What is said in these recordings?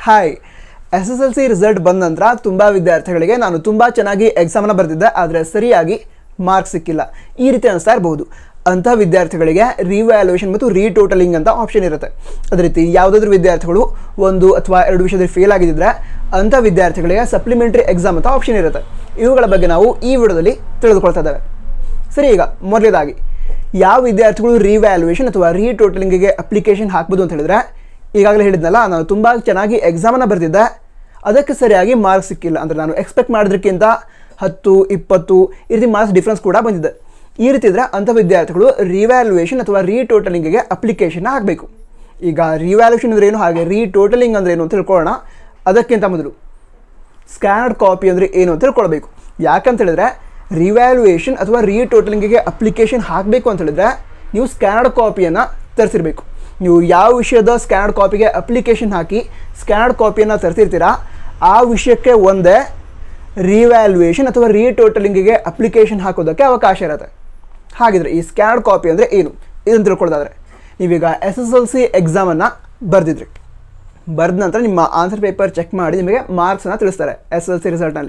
hi S S L C result ಬಂದ ನಂತರ ತುಂಬ ವಿದ್ಯಾರ್ಥಿಗಳಿಗೆ ನಾನು ತುಂಬ ಚೆನ್ನಾಗಿ ಎಕ್ಸಾಮನ್ನು ಬರೆದಿದ್ದೆ ಆದರೆ ಸರಿಯಾಗಿ ಮಾರ್ಕ್ಸ್ ಸಿಕ್ಕಿಲ್ಲ ಈ ರೀತಿ ಅನಿಸ್ತಾ ಇರಬಹುದು ಅಂಥ ವಿದ್ಯಾರ್ಥಿಗಳಿಗೆ ರಿವ್ಯಾಲ್ಯೂಯೇಷನ್ ಮತ್ತು ರೀಟೋಟಲಿಂಗ್ ಅಂತ ಆಪ್ಷನ್ ಇರುತ್ತೆ ಅದೇ ರೀತಿ ಯಾವುದಾದ್ರೂ ವಿದ್ಯಾರ್ಥಿಗಳು ಒಂದು ಅಥವಾ ಎರಡು ವಿಷಯದಲ್ಲಿ ಫೇಲ್ ಆಗಿದ್ದರೆ ಅಂಥ ವಿದ್ಯಾರ್ಥಿಗಳಿಗೆ ಸಪ್ಲಿಮೆಂಟರಿ ಎಕ್ಸಾಮ್ ಅಂತ ಆಪ್ಷನ್ ಇರುತ್ತೆ ಇವುಗಳ ಬಗ್ಗೆ ನಾವು ಈ ವಿಡಿಯೋದಲ್ಲಿ ತಿಳಿದುಕೊಳ್ತಾ ಇದ್ದೇವೆ ಸರಿ ಈಗ ಮೊದಲೇದಾಗಿ ಯಾವ ವಿದ್ಯಾರ್ಥಿಗಳು ರಿವ್ಯಾಲ್ಯೂಯೇಷನ್ ಅಥವಾ ರೀಟೋಟಲಿಂಗಿಗೆ ಅಪ್ಲಿಕೇಶನ್ ಹಾಕ್ಬೋದು ಅಂತ ಹೇಳಿದ್ರೆ ಈಗಾಗಲೇ ಹೇಳಿದ್ನಲ್ಲ ನಾನು ತುಂಬ ಚೆನ್ನಾಗಿ ಎಕ್ಸಾಮನ್ನು ಬರೆದಿದ್ದೆ ಅದಕ್ಕೆ ಸರಿಯಾಗಿ ಮಾರ್ಕ್ಸ್ ಸಿಕ್ಕಿಲ್ಲ ಅಂದರೆ ನಾನು ಎಕ್ಸ್ಪೆಕ್ಟ್ ಮಾಡೋದಕ್ಕಿಂತ ಹತ್ತು ಇಪ್ಪತ್ತು ಈ ರೀತಿ ಮಾರ್ಕ್ಸ್ ಡಿಫ್ರೆನ್ಸ್ ಕೂಡ ಬಂದಿದೆ ಈ ರೀತಿ ಇದ್ದರೆ ಅಂಥ ವಿದ್ಯಾರ್ಥಿಗಳು ರಿವ್ಯಾಲ್ಯೂಯೇಷನ್ ಅಥವಾ ರೀಟೋಟಲಿಂಗಿಗೆ ಅಪ್ಲಿಕೇಶನ್ ಹಾಕಬೇಕು ಈಗ ರಿವ್ಯಾಲ್ಯೂಷನ್ ಅಂದ್ರೆ ಏನು ಹಾಗೆ ರೀಟೋಟಲಿಂಗ್ ಅಂದ್ರೆ ಏನು ಅಂತ ತಿಳ್ಕೊಳ್ಳೋಣ ಅದಕ್ಕಿಂತ ಮೊದಲು ಸ್ಕ್ಯಾನರ್ಡ್ ಕಾಪಿ ಅಂದರೆ ಏನು ಅಂತ ತಿಳ್ಕೊಳ್ಬೇಕು ಯಾಕಂತ ಹೇಳಿದ್ರೆ ರಿವ್ಯಾಲ್ಯೂಯೇಷನ್ ಅಥವಾ ರೀಟೋಟಲಿಂಗಿಗೆ ಅಪ್ಲಿಕೇಶನ್ ಹಾಕಬೇಕು ಅಂತ ಹೇಳಿದ್ರೆ ನೀವು ಸ್ಕ್ಯಾನರ್ಡ್ ಕಾಪಿಯನ್ನು ತರಿಸಿರ್ಬೇಕು ನೀವು ಯಾವ ವಿಷಯದ ಸ್ಕ್ಯಾನರ್ಡ್ ಕಾಪಿಗೆ ಅಪ್ಲಿಕೇಶನ್ ಹಾಕಿ ಸ್ಕ್ಯಾನರ್ಡ್ ಕಾಪಿಯನ್ನು ತರಿಸಿರ್ತೀರಾ ಆ ವಿಷಯಕ್ಕೆ ಒಂದೇ ರಿವ್ಯಾಲ್ಯೂಯೇಷನ್ ಅಥವಾ ರೀಟೋಟಲಿಂಗಿಗೆ ಅಪ್ಲಿಕೇಶನ್ ಹಾಕೋದಕ್ಕೆ ಅವಕಾಶ ಇರುತ್ತೆ ಹಾಗಿದ್ರೆ ಈ ಸ್ಕ್ಯಾನರ್ಡ್ ಕಾಪಿ ಅಂದರೆ ಏನು ಇದನ್ನು ತಿಳ್ಕೊಳ್ಳೋದಾದ್ರೆ ನೀವೀಗ ಎಸ್ ಎಸ್ ಎಲ್ ಸಿ ಎಕ್ಸಾಮನ್ನು ಬರೆದಿದ್ರಿ ಬರೆದ ನಂತರ ನಿಮ್ಮ ಆನ್ಸರ್ ಪೇಪರ್ ಚೆಕ್ ಮಾಡಿ ನಿಮಗೆ ಮಾರ್ಕ್ಸನ್ನು ತಿಳಿಸ್ತಾರೆ ಎಸ್ ಎಲ್ ಸಿ ರಿಸಲ್ಟ್ನಲ್ಲಿ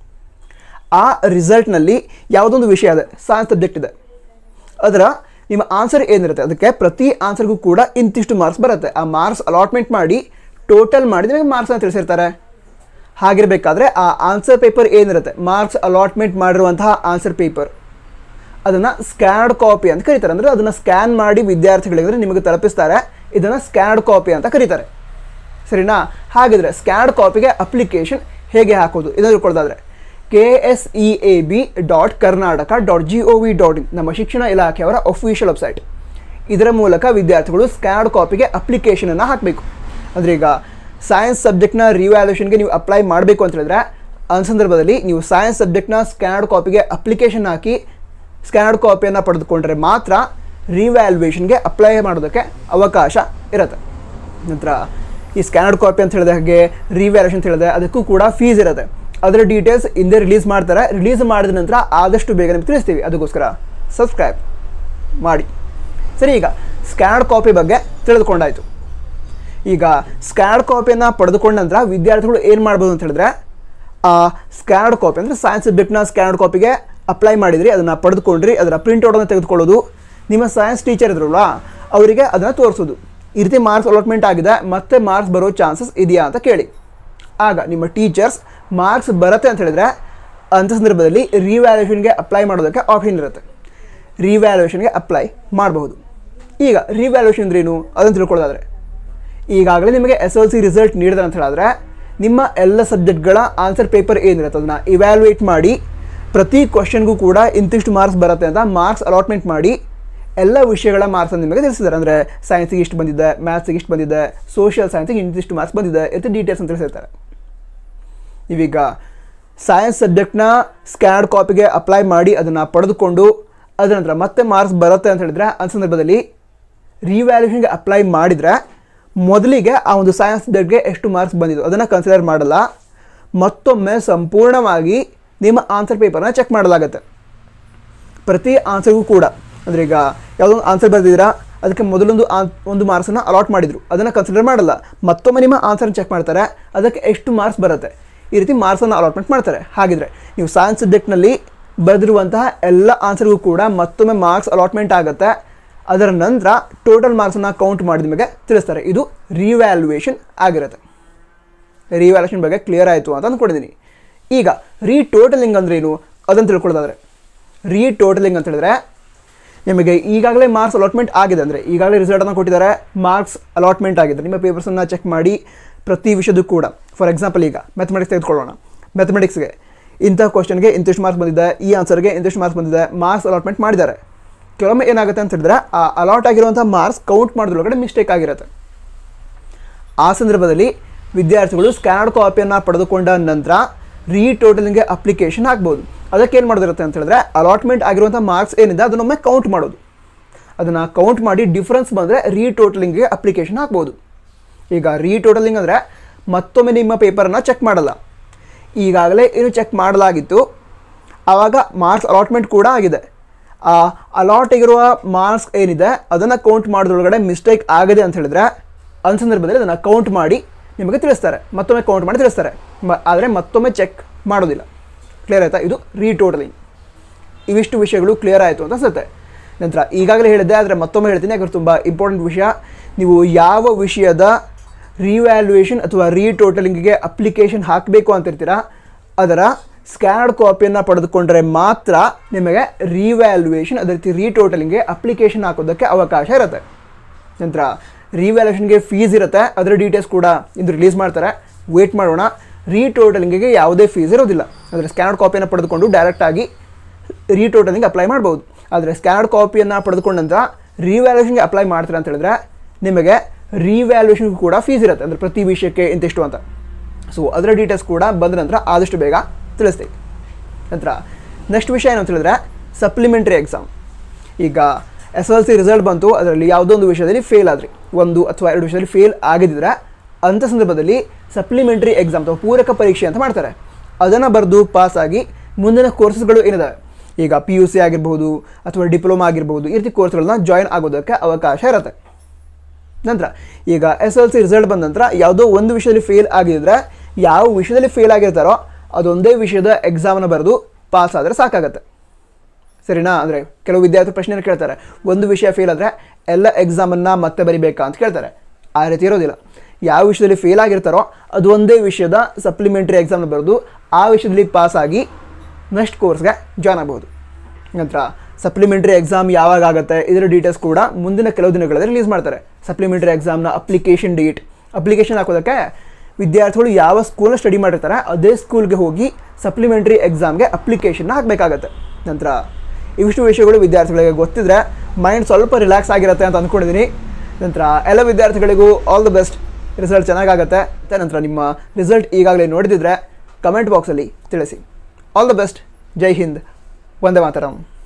ಆ ರಿಸಲ್ಟ್ನಲ್ಲಿ ಯಾವುದೊಂದು ವಿಷಯ ಇದೆ ಸೈನ್ಸ್ ಸಬ್ಜೆಕ್ಟ್ ಇದೆ ಅದರ ನಿಮ್ಮ ಆನ್ಸರ್ ಏನಿರುತ್ತೆ ಅದಕ್ಕೆ ಪ್ರತಿ ಆನ್ಸರ್ಗೂ ಕೂಡ ಇಂತಿಷ್ಟು ಮಾರ್ಕ್ಸ್ ಬರುತ್ತೆ ಆ ಮಾರ್ಕ್ಸ್ ಅಲಾಟ್ಮೆಂಟ್ ಮಾಡಿ ಟೋಟಲ್ ಮಾಡಿ ನಿಮಗೆ ಮಾರ್ಕ್ಸನ್ನು ತಿಳಿಸಿರ್ತಾರೆ ಹಾಗಿರಬೇಕಾದ್ರೆ ಆ ಆನ್ಸರ್ ಪೇಪರ್ ಏನಿರುತ್ತೆ ಮಾರ್ಕ್ಸ್ ಅಲಾಟ್ಮೆಂಟ್ ಮಾಡಿರುವಂತಹ ಆನ್ಸರ್ ಪೇಪರ್ ಅದನ್ನು ಸ್ಕ್ಯಾನ್ಡ್ ಕಾಪಿ ಅಂತ ಕರೀತಾರೆ ಅಂದರೆ ಅದನ್ನು ಸ್ಕ್ಯಾನ್ ಮಾಡಿ ವಿದ್ಯಾರ್ಥಿಗಳಿಗೆ ಅಂದರೆ ನಿಮಗೆ ತಲುಪಿಸ್ತಾರೆ ಇದನ್ನು ಸ್ಕ್ಯಾನ್ಡ್ ಕಾಪಿ ಅಂತ ಕರೀತಾರೆ ಸರಿನಾ ಹಾಗಿದ್ರೆ ಸ್ಕ್ಯಾನ್ಡ್ ಕಾಪಿಗೆ ಅಪ್ಲಿಕೇಶನ್ ಹೇಗೆ ಹಾಕೋದು ಇದನ್ನು ತಿಳ್ಕೊಳ್ಳೋದಾದ್ರೆ K S E A B dot Karnataka dot G O V dot in ನಮ್ಮ ಶಿಕ್ಷಣ ಇಲಾಖೆಯವರ ಅಫಿಷಿಯಲ್ ವೆಬ್ಸೈಟ್ ಇದರ ಮೂಲಕ ವಿದ್ಯಾರ್ಥಿಗಳು ಸ್ಕ್ಯಾನ್ಡ್ ಕಾಪಿಗೆ ಅಪ್ಲಿಕೇಶನನ್ನು ಹಾಕಬೇಕು ಅಂದರೆ ಈಗ ಸೈನ್ಸ್ ಸಬ್ಜೆಕ್ಟ್ನ ರಿವ್ಯಾಲ್ಯೂಷನ್ಗೆ ನೀವು ಅಪ್ಲೈ ಮಾಡಬೇಕು ಅಂತ ಹೇಳಿದ್ರೆ ಆ ಸಂದರ್ಭದಲ್ಲಿ ನೀವು ಸೈನ್ಸ್ ಸಬ್ಜೆಕ್ಟ್ನ ಸ್ಕ್ಯಾನ್ಡ್ ಕಾಪಿಗೆ ಅಪ್ಲಿಕೇಶನ್ ಹಾಕಿ ಸ್ಕ್ಯಾನ್ಡ್ ಕಾಪಿಯನ್ನು ಪಡೆದುಕೊಂಡ್ರೆ ಮಾತ್ರ ರಿವ್ಯಾಲ್ಯೂಯೇಷನ್ಗೆ ಅಪ್ಲೈ ಮಾಡೋದಕ್ಕೆ ಅವಕಾಶ ಇರುತ್ತೆ ನಂತರ ಈ ಸ್ಕ್ಯಾನರ್ಡ್ ಕಾಪಿ ಅಂತ ಹೇಳಿದ ಹಾಗೆ ರಿವ್ಯಾಲ್ಯೂಷನ್ ಅಂತ ಹೇಳಿದೆ ಅದಕ್ಕೂ ಕೂಡ ಫೀಸ್ ಇರುತ್ತೆ ಅದರ ಡೀಟೇಲ್ಸ್ ಹಿಂದೆ ರಿಲೀಸ್ ಮಾಡ್ತಾರೆ ರಿಲೀಸ್ ಮಾಡಿದ ನಂತರ ಆದಷ್ಟು ಬೇಗ ನಿಮ್ಗೆ ತಿಳಿಸ್ತೀವಿ ಅದಕ್ಕೋಸ್ಕರ ಸಬ್ಸ್ಕ್ರೈಬ್ ಮಾಡಿ ಸರಿ ಈಗ ಸ್ಕ್ಯಾನರ್ಡ್ ಕಾಪಿ ಬಗ್ಗೆ ತಿಳಿದುಕೊಂಡಾಯಿತು ಈಗ ಸ್ಕ್ಯಾನರ್ಡ್ ಕಾಪಿಯನ್ನು ಪಡೆದುಕೊಂಡ ನಂತರ ವಿದ್ಯಾರ್ಥಿಗಳು ಏನು ಮಾಡ್ಬೋದು ಅಂತ ಹೇಳಿದ್ರೆ ಆ ಸ್ಕ್ಯಾನರ್ಡ್ ಕಾಪಿ ಅಂದರೆ ಸೈನ್ಸ್ ಸಬ್ಜೆಕ್ಟ್ನ ಸ್ಕ್ಯಾನರ್ಡ್ ಕಾಪಿಗೆ ಅಪ್ಲೈ ಮಾಡಿದ್ರಿ ಅದನ್ನು ಪಡೆದುಕೊಂಡ್ರಿ ಅದರ ಪ್ರಿಂಟ್ಔಟನ್ನು ತೆಗೆದುಕೊಳ್ಳೋದು ನಿಮ್ಮ ಸೈನ್ಸ್ ಟೀಚರ್ ಇದ್ರಲ್ಲ ಅವರಿಗೆ ಅದನ್ನು ತೋರಿಸೋದು ಈ ರೀತಿ ಮಾರ್ಕ್ಸ್ ಅಲಾಟ್ಮೆಂಟ್ ಆಗಿದೆ ಮತ್ತೆ ಮಾರ್ಕ್ಸ್ ಬರೋ ಚಾನ್ಸಸ್ ಇದೆಯಾ ಅಂತ ಕೇಳಿ ಆಗ ನಿಮ್ಮ ಟೀಚರ್ಸ್ ಮಾರ್ಕ್ಸ್ ಬರುತ್ತೆ ಅಂತ ಹೇಳಿದ್ರೆ ಅಂಥ ಸಂದರ್ಭದಲ್ಲಿ ರಿವ್ಯಾಲ್ಯೂಷನ್ಗೆ ಅಪ್ಲೈ ಮಾಡೋದಕ್ಕೆ ಆಪ್ಷನ್ ಇರುತ್ತೆ ರಿವ್ಯಾಲ್ಯೂಷನ್ಗೆ ಅಪ್ಲೈ ಮಾಡಬಹುದು ಈಗ ರಿವ್ಯಾಲ್ಯೂಷನ್ ಅಂದ್ರೇನು ಅದನ್ನು ತಿಳ್ಕೊಳ್ಳೋದಾದ್ರೆ ಈಗಾಗಲೇ ನಿಮಗೆ ಎಸ್ ಎಲ್ ಸಿ ರಿಸಲ್ಟ್ ನೀಡಿದ್ರೆ ಅಂತ ಹೇಳಿದ್ರೆ ನಿಮ್ಮ ಎಲ್ಲ ಸಬ್ಜೆಕ್ಟ್ಗಳ ಆನ್ಸರ್ ಪೇಪರ್ ಏನಿರುತ್ತೆ ಅದನ್ನು ಇವ್ಯಾಲ್ಯೂಯೇಟ್ ಮಾಡಿ ಪ್ರತಿ ಕ್ವಶನ್ಗೂ ಕೂಡ ಇಂತಿಷ್ಟು ಮಾರ್ಕ್ಸ್ ಬರುತ್ತೆ ಅಂತ ಮಾರ್ಕ್ಸ್ ಅಲಾಟ್ಮೆಂಟ್ ಮಾಡಿ ಎಲ್ಲ ವಿಷಯಗಳ ಮಾರ್ಕ್ಸನ್ನು ನಿಮಗೆ ತಿಳಿಸಿದ್ದಾರೆ ಅಂದರೆ ಸೈನ್ಸಿಗೆ ಇಷ್ಟು ಬಂದಿದೆ ಮ್ಯಾಥ್ಸಿಗೆ ಇಷ್ಟು ಬಂದಿದೆ ಸೋಷಿಯಲ್ ಸೈನ್ಸಿಗೆ ಇಂತಿಷ್ಟು ಮಾರ್ಕ್ಸ್ ಬಂದಿದೆ ಇದು ಡೀಟೇಲ್ಸ್ ಅಂತ ತಿಳಿಸಿರ್ತಾರೆ ನೀವೀಗ ಸೈನ್ಸ್ ಸಬ್ಜೆಕ್ಟ್ನ ಸ್ಕ್ಯಾನ್ಡ್ ಕಾಪಿಗೆ ಅಪ್ಲೈ ಮಾಡಿ ಅದನ್ನು ಪಡೆದುಕೊಂಡು ಅದರ ನಂತರ ಮತ್ತೆ ಮಾರ್ಕ್ಸ್ ಬರುತ್ತೆ ಅಂತ ಹೇಳಿದ್ರೆ ಆ ಸಂದರ್ಭದಲ್ಲಿ ರಿವ್ಯಾಲ್ಯೂಷನ್ಗೆ ಅಪ್ಲೈ ಮಾಡಿದರೆ ಮೊದಲಿಗೆ ಆ ಒಂದು ಸೈನ್ಸ್ ಸಬ್ಜೆಕ್ಟ್ಗೆ ಎಷ್ಟು ಮಾರ್ಕ್ಸ್ ಬಂದಿದ್ದು ಅದನ್ನು ಕನ್ಸಿಡರ್ ಮಾಡಲ್ಲ ಮತ್ತೊಮ್ಮೆ ಸಂಪೂರ್ಣವಾಗಿ ನಿಮ್ಮ ಆನ್ಸರ್ ಪೇಪರ್ನ ಚೆಕ್ ಮಾಡಲಾಗುತ್ತೆ ಪ್ರತಿ ಆನ್ಸರ್ಗೂ ಕೂಡ ಅಂದರೆ ಈಗ ಯಾವುದೊಂದು ಆನ್ಸರ್ ಬರೆದಿದ್ದೀರಾ ಅದಕ್ಕೆ ಮೊದಲೊಂದು ಆನ್ ಒಂದು ಮಾರ್ಕ್ಸನ್ನು ಅಲಾಟ್ ಮಾಡಿದರು ಅದನ್ನು ಕನ್ಸಿಡರ್ ಮಾಡಲ್ಲ ಮತ್ತೊಮ್ಮೆ ನಿಮ್ಮ ಆನ್ಸರ್ನ ಚೆಕ್ ಮಾಡ್ತಾರೆ ಅದಕ್ಕೆ ಎಷ್ಟು ಮಾರ್ಕ್ಸ್ ಬರುತ್ತೆ ಈ ರೀತಿ ಮಾರ್ಕ್ಸನ್ನು ಅಲಾಟ್ಮೆಂಟ್ ಮಾಡ್ತಾರೆ ಹಾಗಿದ್ರೆ ನೀವು ಸೈನ್ಸ್ ಸಬ್ಜೆಕ್ಟ್ನಲ್ಲಿ ಬರೆದಿರುವಂತಹ ಎಲ್ಲ ಆನ್ಸರ್ಗೂ ಕೂಡ ಮತ್ತೊಮ್ಮೆ ಮಾರ್ಕ್ಸ್ ಅಲಾಟ್ಮೆಂಟ್ ಆಗುತ್ತೆ ಅದರ ನಂತರ ಟೋಟಲ್ ಮಾರ್ಕ್ಸನ್ನು ಕೌಂಟ್ ಮಾಡಿ ನಿಮಗೆ ತಿಳಿಸ್ತಾರೆ ಇದು ರಿವ್ಯಾಲ್ಯೂಯೇಷನ್ ಆಗಿರುತ್ತೆ ರಿವ್ಯಾಲ್ಯೂಷನ್ ಬಗ್ಗೆ ಕ್ಲಿಯರ್ ಆಯಿತು ಅಂತ ಅಂದ್ಕೊಂಡಿದ್ದೀನಿ ಈಗ ರೀಟೋಟಲಿಂಗ್ ಅಂದ್ರೆ ಏನು ಅದನ್ನು ತಿಳ್ಕೊಳ್ಳೋದಾದ್ರೆ ರೀಟೋಟಲಿಂಗ್ ಅಂತ ಹೇಳಿದ್ರೆ ನಿಮಗೆ ಈಗಾಗಲೇ ಮಾರ್ಕ್ಸ್ ಅಲಾಟ್ಮೆಂಟ್ ಆಗಿದೆ ಅಂದರೆ ಈಗಾಗಲೇ ರಿಸಲ್ಟನ್ನು ಕೊಟ್ಟಿದ್ದಾರೆ ಮಾರ್ಕ್ಸ್ ಅಲಾಟ್ಮೆಂಟ್ ಆಗಿದೆ ನಿಮ್ಮ ಪೇಪರ್ಸನ್ನು ಚೆಕ್ ಮಾಡಿ ಪ್ರತಿ ವಿಷಯದೂ ಕೂಡ ಫಾರ್ ಎಕ್ಸಾಂಪಲ್ ಈಗ ಮ್ಯಾಥಮೆಟಿಕ್ಸ್ ತೆಗೆದುಕೊಳ್ಳೋಣ ಮ್ಯಾಥಮೆಟಿಕ್ಸ್ಗೆ ಇಂಥ ಕ್ವಶನ್ಗೆ ಇಂತಿಷ್ಟು ಮಾರ್ಕ್ಸ್ ಬಂದಿದೆ ಈ ಆನ್ಸರ್ಗೆ ಇಂತಿಷ್ಟು ಮಾರ್ಕ್ಸ್ ಬಂದಿದೆ ಮಾರ್ಕ್ಸ್ ಅಲಾಟ್ಮೆಂಟ್ ಮಾಡಿದ್ದಾರೆ ಕೆಲವೊಮ್ಮೆ ಏನಾಗುತ್ತೆ ಅಂತ ಹೇಳಿದ್ರೆ ಆ ಅಲಾಟ್ ಆಗಿರುವಂಥ ಮಾರ್ಕ್ಸ್ ಕೌಂಟ್ ಮಾಡೋದ್ರೊಳಗಡೆ ಮಿಸ್ಟೇಕ್ ಆಗಿರುತ್ತೆ ಆ ಸಂದರ್ಭದಲ್ಲಿ ವಿದ್ಯಾರ್ಥಿಗಳು ಸ್ಕ್ಯಾನರ್ಡ್ ಕಾಪಿಯನ್ನು ಪಡೆದುಕೊಂಡ ನಂತರ ರೀಟೋಟಲಿಂಗ್ಗೆ ಅಪ್ಲಿಕೇಶನ್ ಹಾಕ್ಬೋದು ಅದಕ್ಕೆ ಏನು ಮಾಡೋದಿರುತ್ತೆ ಅಂತ ಹೇಳಿದ್ರೆ ಅಲಾಟ್ಮೆಂಟ್ ಆಗಿರುವಂಥ ಮಾರ್ಕ್ಸ್ ಏನಿದೆ ಅದನ್ನೊಮ್ಮೆ ಕೌಂಟ್ ಮಾಡೋದು ಅದನ್ನು ಕೌಂಟ್ ಮಾಡಿ ಡಿಫ್ರೆನ್ಸ್ ಬಂದರೆ ರೀಟೋಟಲಿಂಗ್ಗೆ ಅಪ್ಲಿಕೇಶನ್ ಹಾಕ್ಬೋದು ಈಗ ರೀಟೋಟಲಿಂಗ್ ಅಂದರೆ ಮತ್ತೊಮ್ಮೆ ನಿಮ್ಮ ಪೇಪರನ್ನು ಚೆಕ್ ಮಾಡಲ್ಲ ಈಗಾಗಲೇ ಏನು ಚೆಕ್ ಮಾಡಲಾಗಿತ್ತು ಆವಾಗ ಮಾರ್ಕ್ಸ್ ಅಲಾಟ್ಮೆಂಟ್ ಕೂಡ ಆಗಿದೆ ಆ ಅಲಾಟ್ ಆಗಿರುವ ಮಾರ್ಕ್ಸ್ ಏನಿದೆ ಅದನ್ನು ಕೌಂಟ್ ಮಾಡೋದ್ರೊಳಗಡೆ ಮಿಸ್ಟೇಕ್ ಆಗಿದೆ ಅಂತ ಹೇಳಿದ್ರೆ ಅಂಥ ಸಂದರ್ಭದಲ್ಲಿ ಅದನ್ನು ಕೌಂಟ್ ಮಾಡಿ ನಿಮಗೆ ತಿಳಿಸ್ತಾರೆ ಮತ್ತೊಮ್ಮೆ ಕೌಂಟ್ ಮಾಡಿ ತಿಳಿಸ್ತಾರೆ ಮ ಆದರೆ ಮತ್ತೊಮ್ಮೆ ಚೆಕ್ ಮಾಡೋದಿಲ್ಲ ಕ್ಲಿಯರ್ ಆಯಿತಾ ಇದು ರೀಟೋಟಲಿಂಗ್ ಇವಿಷ್ಟು ವಿಷಯಗಳು ಕ್ಲಿಯರ್ ಆಯಿತು ಅಂತ ಅನ್ಸುತ್ತೆ ನಂತರ ಈಗಾಗಲೇ ಹೇಳಿದ್ದೆ ಆದರೆ ಮತ್ತೊಮ್ಮೆ ಹೇಳ್ತೀನಿ ಯಾಕಂದ್ರೆ ತುಂಬ ಇಂಪಾರ್ಟೆಂಟ್ ವಿಷಯ ನೀವು ಯಾವ ವಿಷಯದ ರಿವ್ಯಾಲ್ಯೂಯೇಷನ್ ಅಥವಾ ರೀಟೋಟಲಿಂಗಿಗೆ ಅಪ್ಲಿಕೇಶನ್ ಹಾಕಬೇಕು ಅಂತಿರ್ತೀರಾ ಅದರ ಸ್ಕ್ಯಾನರ್ಡ್ ಕಾಪಿಯನ್ನು ಪಡೆದುಕೊಂಡ್ರೆ ಮಾತ್ರ ನಿಮಗೆ ರಿವ್ಯಾಲ್ಯೂಯೇಷನ್ ಅದೇ ರೀತಿ ರೀಟೋಟಲಿಂಗ್ಗೆ ಅಪ್ಲಿಕೇಶನ್ ಹಾಕೋದಕ್ಕೆ ಅವಕಾಶ ಇರುತ್ತೆ ನಂತರ ರಿವ್ಯಾಲ್ಯೂಷನ್ಗೆ ಫೀಸ್ ಇರುತ್ತೆ ಅದರ ಡೀಟೇಲ್ಸ್ ಕೂಡ ಇದು ರಿಲೀಸ್ ಮಾಡ್ತಾರೆ ವೇಟ್ ಮಾಡೋಣ ರೀಟೋಟಲಿಂಗಿಗೆ ಯಾವುದೇ ಫೀಸ್ ಇರೋದಿಲ್ಲ ಅಂದರೆ ಸ್ಕ್ಯಾನರ್ಡ್ ಕಾಪಿಯನ್ನು ಪಡೆದುಕೊಂಡು ಡೈರೆಕ್ಟಾಗಿ ರೀಟೋಟಲಿಂಗ್ ಅಪ್ಲೈ ಮಾಡ್ಬೋದು ಆದರೆ ಸ್ಕ್ಯಾನರ್ಡ್ ಕಾಪಿಯನ್ನು ಪಡೆದುಕೊಂಡ ನಂತರ ರಿವ್ಯಾಲ್ಯೂಷನ್ಗೆ ಅಪ್ಲೈ ಮಾಡ್ತೀರಾ ಅಂತ ಹೇಳಿದ್ರೆ ನಿಮಗೆ ರಿವ್ಯಾಲ್ಯೂಷನ್ಗೂ ಕೂಡ ಫೀಸ್ ಇರುತ್ತೆ ಅಂದರೆ ಪ್ರತಿ ವಿಷಯಕ್ಕೆ ಇಂತಿಷ್ಟು ಅಂತ ಸೊ ಅದರ ಡೀಟೇಲ್ಸ್ ಕೂಡ ಬಂದ ನಂತರ ಆದಷ್ಟು ಬೇಗ ತಿಳಿಸ್ತೀವಿ ನಂತರ ನೆಕ್ಸ್ಟ್ ವಿಷಯ ಏನು ಅಂತ ಹೇಳಿದ್ರೆ ಸಪ್ಲಿಮೆಂಟ್ರಿ ಎಕ್ಸಾಮ್ ಈಗ ಎಸ್ ಎಲ್ ಸಿ ರಿಸಲ್ಟ್ ಬಂತು ಅದರಲ್ಲಿ ಯಾವುದೋ ಒಂದು ವಿಷಯದಲ್ಲಿ ಫೇಲ್ ಆದ್ರಿ ಒಂದು ಅಥವಾ ಎರಡು ವಿಷಯದಲ್ಲಿ ಫೇಲ್ ಆಗಿದ್ದರೆ ಅಂಥ ಸಂದರ್ಭದಲ್ಲಿ ಸಪ್ಲಿಮೆಂಟ್ರಿ ಎಕ್ಸಾಮ್ ಅಥವಾ ಪೂರಕ ಪರೀಕ್ಷೆ ಅಂತ ಮಾಡ್ತಾರೆ ಅದನ್ನು ಬರೆದು ಪಾಸಾಗಿ ಮುಂದಿನ ಕೋರ್ಸಸ್ಗಳು ಏನಿದಾವೆ ಈಗ ಪಿ ಯು ಸಿ ಆಗಿರ್ಬೋದು ಅಥವಾ ಡಿಪ್ಲೊಮಾ ಆಗಿರ್ಬೋದು ಈ ರೀತಿ ಕೋರ್ಸ್ಗಳನ್ನ ಜಾಯಿನ್ ಆಗೋದಕ್ಕೆ ಅವಕಾಶ ಇರುತ್ತೆ ನಂತರ ಈಗ ಎಸ್ ಎಲ್ ಸಿ ರಿಸಲ್ಟ್ ಬಂದ ನಂತರ ಯಾವುದೋ ಒಂದು ವಿಷಯದಲ್ಲಿ ಫೇಲ್ ಆಗಿದ್ರೆ ಯಾವ ವಿಷಯದಲ್ಲಿ ಫೇಲ್ ಆಗಿರ್ತಾರೋ ಅದೊಂದೇ ವಿಷಯದ ಎಕ್ಸಾಮನ್ನು ಬರೆದು ಪಾಸ್ ಆದರೆ ಸಾಕಾಗತ್ತೆ ಸರಿನಾ ಅಂದರೆ ಕೆಲವು ವಿದ್ಯಾರ್ಥಿ ಪ್ರಶ್ನೆಯನ್ನು ಕೇಳ್ತಾರೆ ಒಂದು ವಿಷಯ ಫೇಲ್ ಆದರೆ ಎಲ್ಲ ಎಕ್ಸಾಮನ್ನು ಮತ್ತೆ ಬರಿಬೇಕಾ ಅಂತ ಕೇಳ್ತಾರೆ ಆ ರೀತಿ ಇರೋದಿಲ್ಲ ಯಾವ ವಿಷಯದಲ್ಲಿ ಫೇಲ್ ಆಗಿರ್ತಾರೋ ಅದು ಒಂದೇ ವಿಷಯದ ಸಪ್ಲಿಮೆಂಟ್ರಿ ಎಕ್ಸಾಮ್ನ ಬರೆದು ಆ ವಿಷಯದಲ್ಲಿ ಪಾಸ್ ಆಗಿ ನೆಕ್ಸ್ಟ್ ಕೋರ್ಸ್ಗೆ ಜಾಯ್ನ್ ಆಗ್ಬೋದು ನಂತರ ಸಪ್ಲಿಮೆಂಟ್ರಿ ಎಕ್ಸಾಮ್ ಯಾವಾಗ ಆಗುತ್ತೆ ಇದರ ಡೀಟೇಲ್ಸ್ ಕೂಡ ಮುಂದಿನ ಕೆಲವು ದಿನಗಳಲ್ಲಿ ರಿಲೀಸ್ ಮಾಡ್ತಾರೆ ಸಪ್ಲಿಮೆಂಟ್ರಿ ಎಕ್ಸಾಮ್ನ ಅಪ್ಲಿಕೇಶನ್ ಡೇಟ್ ಅಪ್ಲಿಕೇಶನ್ ಹಾಕೋದಕ್ಕೆ ವಿದ್ಯಾರ್ಥಿಗಳು ಯಾವ ಸ್ಕೂಲ್ನ ಸ್ಟಡಿ ಮಾಡಿರ್ತಾರೆ ಅದೇ ಸ್ಕೂಲ್ಗೆ ಹೋಗಿ ಸಪ್ಲಿಮೆಂಟ್ರಿ ಎಕ್ಸಾಮ್ಗೆ ಅಪ್ಲಿಕೇಶನ್ನ ಹಾಕಬೇಕಾಗತ್ತೆ ನಂತರ ಇವಿಷ್ಟು ವಿಷಯಗಳು ವಿದ್ಯಾರ್ಥಿಗಳಿಗೆ ಗೊತ್ತಿದ್ರೆ ಮೈಂಡ್ ಸ್ವಲ್ಪ ರಿಲ್ಯಾಕ್ಸ್ ಆಗಿರುತ್ತೆ ಅಂತ ಅಂದ್ಕೊಂಡಿದ್ದೀನಿ ನಂತರ ಎಲ್ಲ ವಿದ್ಯಾರ್ಥಿಗಳಿಗೂ ಆಲ್ ದ ಬೆಸ್ಟ್ ರಿಸಲ್ಟ್ ಚೆನ್ನಾಗಾಗತ್ತೆ ಮತ್ತು ನಂತರ ನಿಮ್ಮ ರಿಸಲ್ಟ್ ಈಗಾಗಲೇ ನೋಡಿದಿದ್ರೆ ಕಮೆಂಟ್ ಬಾಕ್ಸಲ್ಲಿ ತಿಳಿಸಿ ಆಲ್ ದ ಬೆಸ್ಟ್ ಜೈ ಹಿಂದ್ ವಂದೇ ಮಾತರಂ